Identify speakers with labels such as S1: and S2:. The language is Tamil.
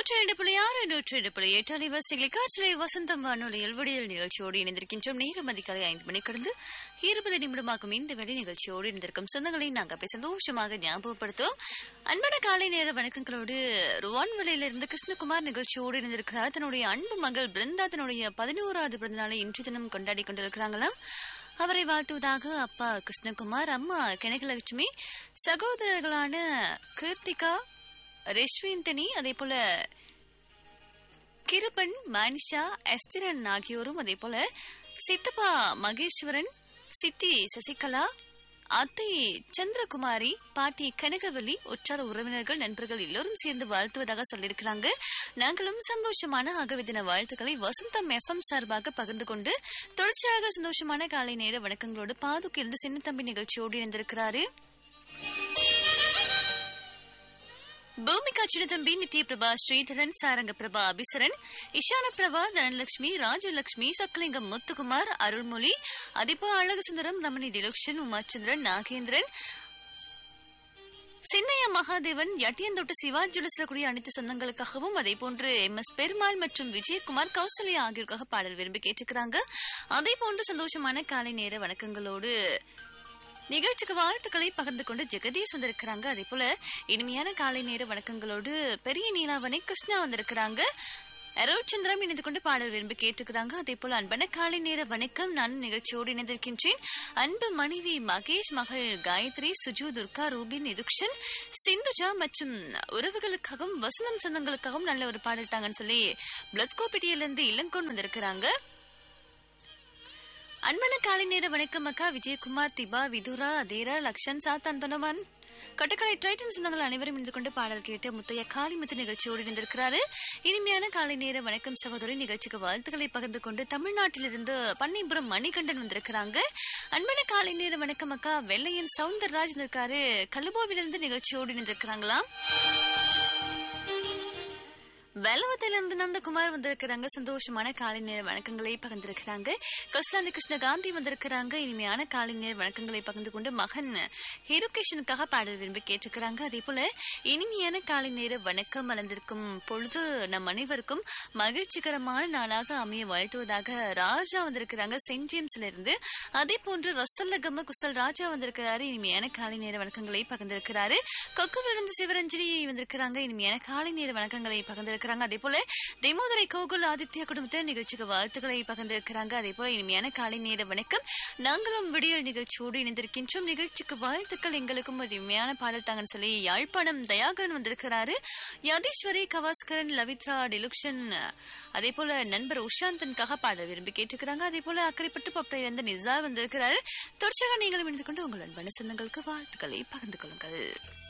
S1: நூற்றி ரெண்டு புள்ளி ஆறு நூற்றி ரெண்டு புள்ளி எட்டு அலைவரிசைகளில் காற்றலை வசந்தம் வானொலியில் விடியல் நிகழ்ச்சியோடு இணைந்திருக்கின்றோம் நேரம் அதிகாலை ஐந்து மணி கடந்து இருபது நிமிடமாகும் இந்த வெளி நிகழ்ச்சியோடு இணைந்திருக்கும் சொந்தங்களை நாங்கள் அப்படி சந்தோஷமாக ஞாபகப்படுத்துவோம் அன்பான காலை நேர வணக்கங்களோடு ருவான்வெளியிலிருந்து கிருஷ்ணகுமார் நிகழ்ச்சியோடு இணைந்திருக்கிறார் தன்னுடைய அன்பு மகள் பிருந்தா தன்னுடைய பதினோராவது பிறந்தநாளை இன்று தினம் கொண்டாடி கொண்டிருக்கிறாங்களாம் அவரை வாழ்த்துவதாக அப்பா கிருஷ்ணகுமார் அம்மா கனகலட்சுமி சகோதரர்களான கீர்த்திகா ரெஷ்விந்தனி அதே போல கிருபன் மானிஷா எஸ்திரன் ஆகியோரும் அதே போல சித்தப்பா மகேஸ்வரன் சித்தி சசிகலா அத்தை சந்திரகுமாரி பாட்டி கனகவல்லி உற்றார உறவினர்கள் நண்பர்கள் எல்லோரும் சேர்ந்து வாழ்த்துவதாக சொல்லியிருக்கிறாங்க நாங்களும் சந்தோஷமான ஆகவே தின வாழ்த்துக்களை வசந்தம் எஃப்எம் சார்பாக பகிர்ந்து கொண்டு தொடர்ச்சியாக சந்தோஷமான காலை நேர வணக்கங்களோடு பாதுக்கிலிருந்து சின்ன தம்பி நிகழ்ச்சியோடு இணைந்திருக்கிறாரு பூமிகா சின்னதம்பி நித்ய பிரபா ஸ்ரீதரன் சாரங்க பிரபா அபிசரன் இஷான பிரபா தனலட்சுமி ராஜலட்சுமி சக்கலிங்கம் முத்துக்குமார் அருள்மொழி அதிபா அழகுசுந்தரம் ரமணி டிலுக்ஷன் உமாச்சந்திரன் நாகேந்திரன் சின்னையா மகாதேவன் யட்டியந்தொட்டு சிவாஜி கூடிய அனைத்து சொந்தங்களுக்காகவும் அதே போன்று எம் எஸ் பெருமாள் மற்றும் விஜயகுமார் கௌசல்யா ஆகியோருக்காக பாடல் விரும்பி கேட்டுக்கிறாங்க அதே போன்று சந்தோஷமான காலை நேர வணக்கங்களோடு நிகழ்ச்சிக்கு வாழ்த்துக்களை பகிர்ந்து கொண்டு ஜெகதீஷ் வந்திருக்கிறாங்க அதே போல இனிமையான காலை நேர வணக்கங்களோடு பெரிய நீலாவணி கிருஷ்ணா வந்திருக்கிறாங்க அருள்சந்திரம் இணைந்து கொண்டு பாடல் விரும்பி கேட்டுக்கிறாங்க அதே போல அன்பான காலை நேர வணக்கம் நான் நிகழ்ச்சியோடு இணைந்திருக்கின்றேன் அன்பு மனைவி மகேஷ் மகள் காயத்ரி சுஜு துர்கா ரூபின் நிதுக்ஷன் சிந்துஜா மற்றும் உறவுகளுக்காகவும் வசந்தம் சொந்தங்களுக்காகவும் நல்ல ஒரு பாடல் தாங்கன்னு சொல்லி பிளத்கோபிட்டியிலிருந்து இளங்கோன் வந்திருக்கிறாங்க அன்பான காலை நேர வணக்கம் அக்கா விஜயகுமார் திபா விதுரா அதேரா லக்ஷன் சாத்தான் தொனமான் கட்டக்கலை டைட்டன் சொந்தங்கள் அனைவரும் இருந்து கொண்டு பாடல் கேட்டு முத்தைய காளிமுத்து நிகழ்ச்சியோடு இணைந்திருக்கிறாரு இனிமையான காலை நேர வணக்கம் சகோதரி நிகழ்ச்சிக்கு வாழ்த்துக்களை பகிர்ந்து கொண்டு தமிழ்நாட்டிலிருந்து பன்னிபுரம் மணிகண்டன் வந்திருக்கிறாங்க அன்பான காலை நேர வணக்கம் அக்கா வெள்ளையன் சவுந்தரராஜ் இருக்காரு கல்லுபாவிலிருந்து நிகழ்ச்சியோடு இணைந்திருக்கிறாங்களாம் வெள்ளவத்திலிருந்து நந்தகுமார் வந்திருக்கிறாங்க சந்தோஷமான காலை நேர வணக்கங்களை பகிர்ந்திருக்கிறாங்க கொஸ்லாந்தி கிருஷ்ண காந்தி வந்திருக்கிறாங்க இனிமையான காலை நேர வணக்கங்களை பகிர்ந்து கொண்டு மகன் ஹிருகேஷனுக்காக பாடல் விரும்பி கேட்டிருக்கிறாங்க அதே போல இனிமையான காலை நேர வணக்கம் மலர்ந்திருக்கும் பொழுது நம் அனைவருக்கும் மகிழ்ச்சிகரமான நாளாக அமைய வாழ்த்துவதாக ராஜா வந்திருக்கிறாங்க சென்ட் ஜேம்ஸ்ல இருந்து அதே போன்று ரசல்லகம குசல் ராஜா வந்திருக்கிறாரு இனிமையான காலை நேர வணக்கங்களை பகிர்ந்திருக்கிறாரு கொக்குவிலிருந்து சிவரஞ்சனி வந்திருக்கிறாங்க இனிமையான காலை நேர வணக்கங்களை பகிர்ந்திருக்கிறாங்க அதே போல தெமோதரை கோகுல் ஆதித்யா குடும்பத்தினர் நிகழ்ச்சிக்கு வாழ்த்துக்களை பகிர்ந்திருக்கிறாங்க அதே போல இனிமையான காலை நேர வணக்கம் நாங்களும் விடியல் நிகழ்ச்சியோடு இணைந்திருக்கின்றோம் நிகழ்ச்சிக்கு வாழ்த்துக்கள் எங்களுக்கும் ஒரு இனிமையான பாடல் தாங்கன்னு சொல்லி யாழ்ப்பாணம் தயாகரன் வந்திருக்கிறாரு யதீஸ்வரி கவாஸ்கரன் லவித்ரா டிலுக்ஷன் அதே போல நண்பர் உஷாந்தனுக்காக பாடல் விரும்பி கேட்டுக்கிறாங்க அதே போல அக்கறைப்பட்டு பப்பையில இருந்து நிசார் வந்திருக்கிறாரு தொடர்ச்சியாக நீங்களும் இணைந்து கொண்டு உங்கள் அன்பான சொந்தங்களுக்கு வாழ்த்துக்களை பகிர்ந்து கொள்ளுங்கள்